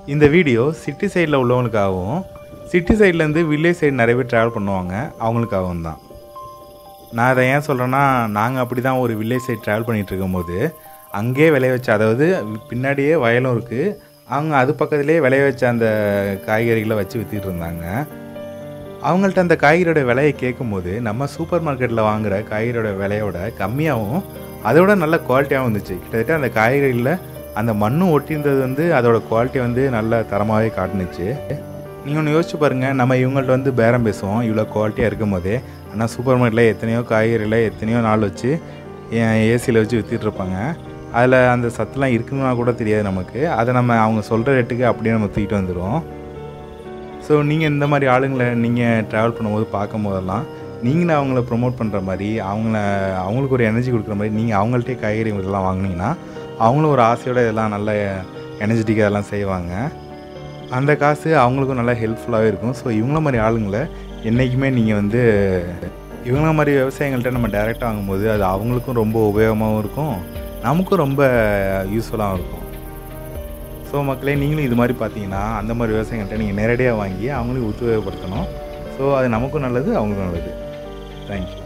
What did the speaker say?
இந்த video city சைடில் உள்ளவங்களுக்காகவும் சிட்டி சைட்லேருந்து வில்லேஜ் சைடு நிறைய பேர் ட்ராவல் பண்ணுவாங்க அவங்களுக்காகவும் தான் நான் அதை ஏன் சொல்கிறேன்னா நாங்கள் அப்படி தான் ஒரு வில்லேஜ் சைடு ட்ராவல் பண்ணிகிட்டு இருக்கும்போது அங்கேயே விளைய வச்ச அதாவது பின்னாடியே வயலும் இருக்குது அவங்க அது பக்கத்துலேயே விளைய வச்ச அந்த காய்கறிகளை வச்சு விற்றுட்டு இருந்தாங்க அவங்கள்ட்ட அந்த காய்கறியோட விலையை கேட்கும்போது நம்ம சூப்பர் மார்க்கெட்டில் வாங்குற காய்கறியோட விலையோட கம்மியாகவும் அதோட நல்ல குவாலிட்டியாகவும் இருந்துச்சு கிட்டத்தட்ட அந்த காய்கறிகளில் அந்த மண்ணும் ஒட்டியிருந்தது வந்து அதோட குவாலிட்டி வந்து நல்ல தரமாகவே காட்டுனுச்சு நீங்கள் ஒன்று யோசிச்சு பாருங்கள் நம்ம இவங்கள்ட்ட வந்து பேரம் பேசுவோம் இவ்வளோ குவாலிட்டியாக இருக்கும் போதே ஆனால் சூப்பர் மார்க்கெட்டில் எத்தனையோ காய்கறிகளை எத்தனையோ நாள் வச்சு ஏசியில் வச்சு விற்றுட்டு இருப்பாங்க அதில் அந்த சத்துலாம் இருக்குன்னா கூட தெரியாது நமக்கு அதை நம்ம அவங்க சொல்கிற ரேட்டுக்கு அப்படியே நம்ம தூக்கிட்டு வந்துடுவோம் ஸோ நீங்கள் இந்த மாதிரி ஆளுங்களை நீங்கள் ட்ராவல் பண்ணும்போது பார்க்கும் போதெல்லாம் நீங்களும் அவங்கள ப்ரொமோட் பண்ணுற மாதிரி அவங்கள அவங்களுக்கு ஒரு எனர்ஜி கொடுக்குற மாதிரி நீங்கள் அவங்கள்ட்டே காய்கறி இதெல்லாம் வாங்கினீங்கன்னா அவங்களும் ஒரு ஆசையோட இதெல்லாம் நல்ல எனர்ஜெட்டிக்காக இதெல்லாம் செய்வாங்க அந்த காசு அவங்களுக்கும் நல்லா ஹெல்ப்ஃபுல்லாகவே இருக்கும் ஸோ இவங்கள மாதிரி ஆளுங்களை என்றைக்குமே நீங்கள் வந்து இவங்கள மாதிரி விவசாயிகள்கிட்ட நம்ம டைரெக்டாக வாங்கும்போது அது அவங்களுக்கும் ரொம்ப உபயோகமாகவும் இருக்கும் நமக்கும் ரொம்ப யூஸ்ஃபுல்லாகவும் இருக்கும் ஸோ மக்களே நீங்களும் இது மாதிரி பார்த்தீங்கன்னா அந்த மாதிரி விவசாயிகள்கிட்ட நீங்கள் நேரடியாக வாங்கி அவங்களையும் உபயோகப்படுத்தணும் ஸோ அது நமக்கும் நல்லது அவங்களுக்கும் நல்லது தேங்க்யூ